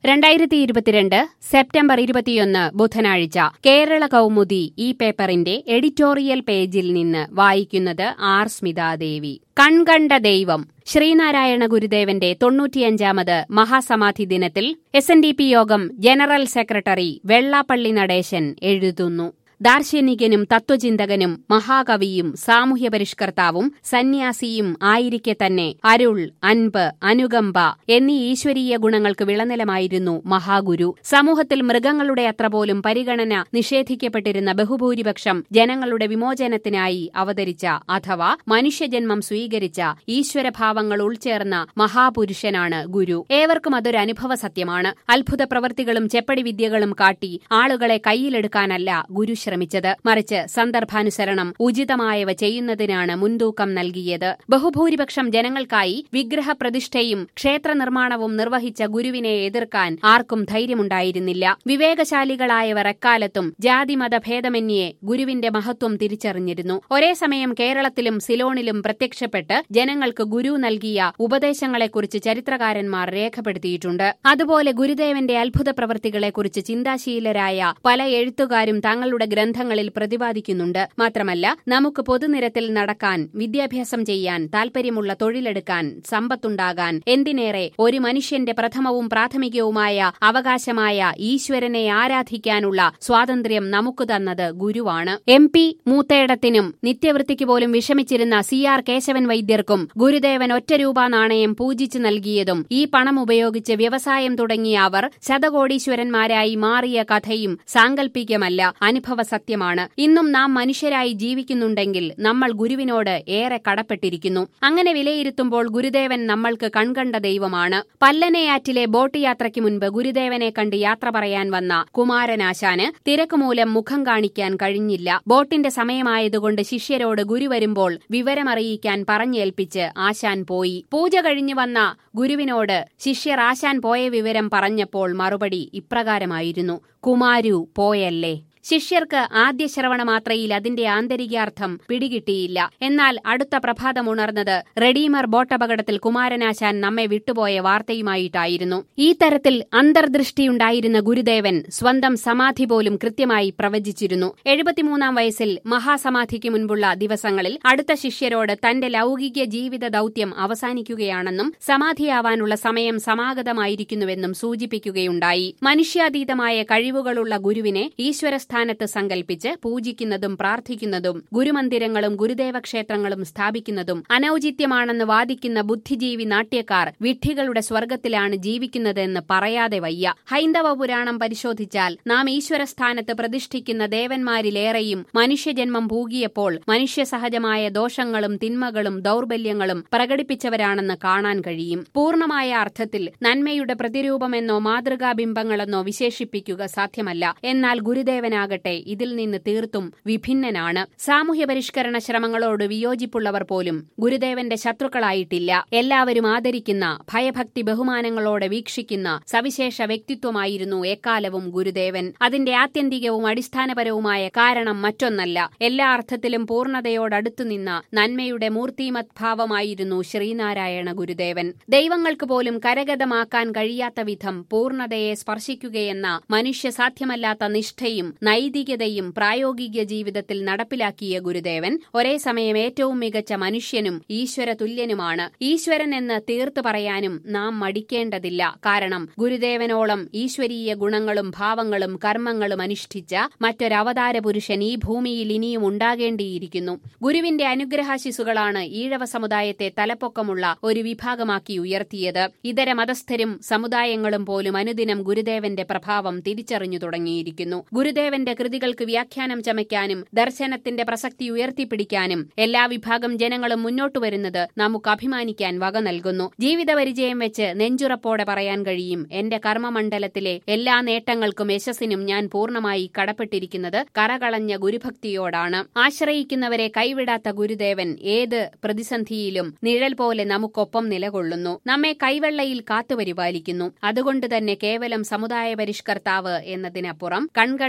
രണ്ടായിരത്തി ഇരുപത്തിരണ്ട് സെപ്റ്റംബർ ഇരുപത്തിയൊന്ന് ബുധനാഴ്ച കേരള കൗമുദി ഈ പേപ്പറിന്റെ എഡിറ്റോറിയൽ പേജിൽ നിന്ന് വായിക്കുന്നത് ആർ സ്മിതാദേവി കൺകണ്ട ദൈവം ശ്രീനാരായണ ഗുരുദേവന്റെ തൊണ്ണൂറ്റിയഞ്ചാമത് മഹാസമാധി ദിനത്തിൽ എസ് എൻ ഡി പി യോഗം ജനറൽ സെക്രട്ടറി വെള്ളാപ്പള്ളി നടേശൻ എഴുതുന്നു ദാർശനികനും തത്വചിന്തകനും മഹാകവിയും സാമൂഹ്യ പരിഷ്കർത്താവും സന്യാസിയും ആയിരിക്കെ തന്നെ അരുൾ അൻപ് അനുകമ്പ എന്നീ ഈശ്വരീയ ഗുണങ്ങൾക്ക് വിളനിലമായിരുന്നു മഹാഗുരു സമൂഹത്തിൽ മൃഗങ്ങളുടെ അത്ര പോലും പരിഗണന നിഷേധിക്കപ്പെട്ടിരുന്ന ബഹുഭൂരിപക്ഷം ജനങ്ങളുടെ വിമോചനത്തിനായി അവതരിച്ച അഥവാ മനുഷ്യജന്മം സ്വീകരിച്ച ഈശ്വരഭാവങ്ങൾ ഉൾച്ചേർന്ന മഹാപുരുഷനാണ് ഗുരു ഏവർക്കും അതൊരു അനുഭവ സത്യമാണ് അത്ഭുത പ്രവൃത്തികളും ചെപ്പടി വിദ്യകളും കാട്ടി ആളുകളെ കയ്യിലെടുക്കാനല്ല ഗുരു ശ്രമിച്ചത് മറിച്ച് സന്ദർഭാനുസരണം ഉചിതമായവ ചെയ്യുന്നതിനാണ് മുൻതൂക്കം നൽകിയത് ബഹുഭൂരിപക്ഷം ജനങ്ങൾക്കായി വിഗ്രഹ പ്രതിഷ്ഠയും ക്ഷേത്ര നിർമ്മാണവും നിർവഹിച്ച ഗുരുവിനെ എതിർക്കാൻ ആർക്കും ധൈര്യമുണ്ടായിരുന്നില്ല വിവേകശാലികളായവർ എക്കാലത്തും ജാതിമത ഭേദമന്യേ ഗുരുവിന്റെ മഹത്വം തിരിച്ചറിഞ്ഞിരുന്നു ഒരേ സമയം കേരളത്തിലും സിലോണിലും പ്രത്യക്ഷപ്പെട്ട് ജനങ്ങൾക്ക് ഗുരു നൽകിയ ഉപദേശങ്ങളെക്കുറിച്ച് ചരിത്രകാരന്മാർ രേഖപ്പെടുത്തിയിട്ടുണ്ട് അതുപോലെ ഗുരുദേവന്റെ അത്ഭുത പ്രവൃത്തികളെക്കുറിച്ച് ചിന്താശീലരായ പല എഴുത്തുകാരും തങ്ങളുടെ ഗ്രന്ഥങ്ങളിൽ പ്രതിപാദിക്കുന്നുണ്ട് മാത്രമല്ല നമുക്ക് പൊതുനിരത്തിൽ നടക്കാൻ വിദ്യാഭ്യാസം ചെയ്യാൻ താൽപര്യമുള്ള തൊഴിലെടുക്കാൻ സമ്പത്തുണ്ടാകാൻ എന്തിനേറെ ഒരു മനുഷ്യന്റെ പ്രഥമവും പ്രാഥമികവുമായ അവകാശമായ ഈശ്വരനെ ആരാധിക്കാനുള്ള സ്വാതന്ത്ര്യം നമുക്ക് തന്നത് ഗുരുവാണ് എം പി മൂത്തേടത്തിനും നിത്യവൃത്തിക്ക് പോലും വിഷമിച്ചിരുന്ന സി ആർ കേശവൻ വൈദ്യർക്കും ഗുരുദേവൻ ഒറ്റ രൂപ നാണയം പൂജിച്ചു നൽകിയതും ഈ പണം ഉപയോഗിച്ച് വ്യവസായം തുടങ്ങിയ അവർ ശതകോടീശ്വരന്മാരായി മാറിയ കഥയും സാങ്കല്പികമല്ല അനുഭവ സത്യമാണ് ഇന്നും നാം മനുഷ്യരായി ജീവിക്കുന്നുണ്ടെങ്കിൽ നമ്മൾ ഗുരുവിനോട് ഏറെ കടപ്പെട്ടിരിക്കുന്നു അങ്ങനെ വിലയിരുത്തുമ്പോൾ ഗുരുദേവൻ നമ്മൾക്ക് കൺകണ്ട ദൈവമാണ് പല്ലനയാറ്റിലെ ബോട്ട് യാത്രയ്ക്ക് മുൻപ് ഗുരുദേവനെ കണ്ട് യാത്ര പറയാൻ വന്ന കുമാരനാശാന് തിരക്കുമൂലം മുഖം കാണിക്കാൻ കഴിഞ്ഞില്ല ബോട്ടിന്റെ സമയമായതുകൊണ്ട് ശിഷ്യരോട് ഗുരു വരുമ്പോൾ വിവരമറിയിക്കാൻ പറഞ്ഞേൽപ്പിച്ച് ആശാൻ പോയി പൂജ കഴിഞ്ഞു വന്ന ഗുരുവിനോട് ശിഷ്യർ ആശാൻ പോയ വിവരം പറഞ്ഞപ്പോൾ മറുപടി ഇപ്രകാരമായിരുന്നു കുമാരു പോയല്ലേ ശിഷ്യർക്ക് ആദ്യ ശ്രവണ മാത്രയിൽ അതിന്റെ ആന്തരികാർത്ഥം പിടികിട്ടിയില്ല എന്നാൽ അടുത്ത പ്രഭാതമുണർന്നത് റെഡീമർ ബോട്ടപകടത്തിൽ കുമാരനാശാൻ നമ്മെ വിട്ടുപോയ വാർത്തയുമായിട്ടായിരുന്നു ഈ തരത്തിൽ അന്തർദൃഷ്ടിയുണ്ടായിരുന്ന ഗുരുദേവൻ സ്വന്തം സമാധി പോലും കൃത്യമായി പ്രവചിച്ചിരുന്നു എഴുപത്തിമൂന്നാം വയസ്സിൽ മഹാസമാധിക്ക് മുൻപുള്ള ദിവസങ്ങളിൽ അടുത്ത ശിഷ്യരോട് തന്റെ ലൗകിക ജീവിത ദൌത്യം അവസാനിക്കുകയാണെന്നും സമാധിയാവാനുള്ള സമയം സമാഗതമായിരിക്കുന്നുവെന്നും സൂചിപ്പിക്കുകയുണ്ടായി മനുഷ്യാതീതമായ കഴിവുകളുള്ള ഗുരുവിനെ ഈശ്വര സ്ഥാനത്ത് സങ്കൽപ്പിച്ച് പൂജിക്കുന്നതും പ്രാർത്ഥിക്കുന്നതും ഗുരുമന്ദിരങ്ങളും ഗുരുദേവ ക്ഷേത്രങ്ങളും സ്ഥാപിക്കുന്നതും അനൌചിത്യമാണെന്ന് വാദിക്കുന്ന ബുദ്ധിജീവി നാട്യക്കാർ വിഡ്ഢികളുടെ സ്വർഗത്തിലാണ് ജീവിക്കുന്നതെന്ന് പറയാതെ വയ്യ ഹൈന്ദവ പുരാണം പരിശോധിച്ചാൽ നാം ഈശ്വരസ്ഥാനത്ത് പ്രതിഷ്ഠിക്കുന്ന ദേവന്മാരിലേറെയും മനുഷ്യജന്മം പൂകിയപ്പോൾ മനുഷ്യസഹജമായ ദോഷങ്ങളും തിന്മകളും ദൌർബല്യങ്ങളും പ്രകടിപ്പിച്ചവരാണെന്ന് കാണാൻ കഴിയും പൂർണ്ണമായ അർത്ഥത്തിൽ നന്മയുടെ പ്രതിരൂപമെന്നോ മാതൃകാബിംബങ്ങളെന്നോ വിശേഷിപ്പിക്കുക സാധ്യമല്ല എന്നാൽ ഗുരുദേവൻ ഗുരുദേവനാകട്ടെ ഇതിൽ നിന്ന് തീർത്തും വിഭിന്നനാണ് സാമൂഹ്യ പരിഷ്കരണ ശ്രമങ്ങളോട് വിയോജിപ്പുള്ളവർ പോലും ഗുരുദേവന്റെ ശത്രുക്കളായിട്ടില്ല എല്ലാവരും ആദരിക്കുന്ന ഭയഭക്തി ബഹുമാനങ്ങളോടെ വീക്ഷിക്കുന്ന സവിശേഷ വ്യക്തിത്വമായിരുന്നു എക്കാലവും ഗുരുദേവൻ അതിന്റെ ആത്യന്തികവും അടിസ്ഥാനപരവുമായ കാരണം മറ്റൊന്നല്ല എല്ലാ അർത്ഥത്തിലും പൂർണ്ണതയോടടുത്തു നിന്ന നന്മയുടെ മൂർത്തിമത്ഭാവമായിരുന്നു ശ്രീനാരായണ ഗുരുദേവൻ ദൈവങ്ങൾക്ക് പോലും കരഗതമാക്കാൻ കഴിയാത്ത വിധം പൂർണ്ണതയെ സ്പർശിക്കുകയെന്ന മനുഷ്യ സാധ്യമല്ലാത്ത നിഷ്ഠയും നൈതികതയും പ്രായോഗിക ജീവിതത്തിൽ നടപ്പിലാക്കിയ ഗുരുദേവൻ ഒരേ സമയം ഏറ്റവും മികച്ച മനുഷ്യനും ഈശ്വര തുല്യനുമാണ് ഈശ്വരൻ എന്ന് തീർത്തു പറയാനും നാം മടിക്കേണ്ടതില്ല കാരണം ഗുരുദേവനോളം ഈശ്വരീയ ഗുണങ്ങളും ഭാവങ്ങളും കർമ്മങ്ങളും അനുഷ്ഠിച്ച മറ്റൊരവതാര പുരുഷൻ ഈ ഭൂമിയിൽ ഇനിയും ഉണ്ടാകേണ്ടിയിരിക്കുന്നു ഗുരുവിന്റെ അനുഗ്രഹാശിസുകളാണ് ഈഴവ സമുദായത്തെ തലപ്പൊക്കമുള്ള ഒരു വിഭാഗമാക്കി ഉയർത്തിയത് ഇതര മതസ്ഥരും സമുദായങ്ങളും പോലും അനുദിനം ഗുരുദേവന്റെ പ്രഭാവം തിരിച്ചറിഞ്ഞു തുടങ്ങിയിരിക്കുന്നു ഗുരുദേവന്റെ കൃതികൾക്ക് വ്യാഖ്യാനം ചമയ്ക്കാനും ദർശനത്തിന്റെ പ്രസക്തി ഉയർത്തിപ്പിടിക്കാനും എല്ലാ വിഭാഗം ജനങ്ങളും മുന്നോട്ടു വരുന്നത് നമുക്ക് അഭിമാനിക്കാൻ വക നൽകുന്നു ജീവിത പരിചയം വെച്ച് നെഞ്ചുറപ്പോടെ പറയാൻ കഴിയും എന്റെ കർമ്മമണ്ഡലത്തിലെ എല്ലാ നേട്ടങ്ങൾക്കും യശസ്സിനും ഞാൻ പൂർണ്ണമായി കടപ്പെട്ടിരിക്കുന്നത് കറകളഞ്ഞ ഗുരുഭക്തിയോടാണ് ആശ്രയിക്കുന്നവരെ കൈവിടാത്ത ഗുരുദേവൻ ഏത് പ്രതിസന്ധിയിലും നിഴൽ പോലെ നമുക്കൊപ്പം നിലകൊള്ളുന്നു നമ്മെ കൈവെള്ളയിൽ കാത്തുപരിപാലിക്കുന്നു അതുകൊണ്ട് തന്നെ കേവലം സമുദായ പരിഷ്കർത്താവ് എന്നതിനപ്പുറം കൺകണ്ട ദൈവം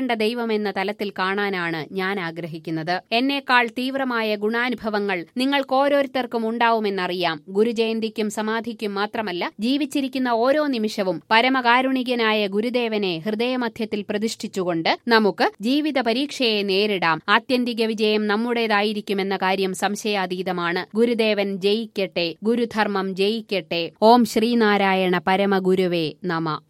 ദൈവമെന്ന തലത്തിൽ കാണാനാണ് ഞാൻ ആഗ്രഹിക്കുന്നത് എന്നേക്കാൾ തീവ്രമായ ഗുണാനുഭവങ്ങൾ നിങ്ങൾക്കോരോരുത്തർക്കും ഉണ്ടാവുമെന്നറിയാം ഗുരുജയന്തിക്കും സമാധിക്കും മാത്രമല്ല ജീവിച്ചിരിക്കുന്ന ഓരോ നിമിഷവും പരമകാരുണികനായ ഗുരുദേവനെ ഹൃദയമധ്യത്തിൽ പ്രതിഷ്ഠിച്ചുകൊണ്ട് നമുക്ക് ജീവിത പരീക്ഷയെ നേരിടാം ആത്യന്തിക വിജയം നമ്മുടേതായിരിക്കുമെന്ന കാര്യം സംശയാതീതമാണ് ഗുരുദേവൻ ജയിക്കട്ടെ ഗുരുധർമ്മം ജയിക്കട്ടെ ഓം ശ്രീനാരായണ പരമഗുരുവേ നമ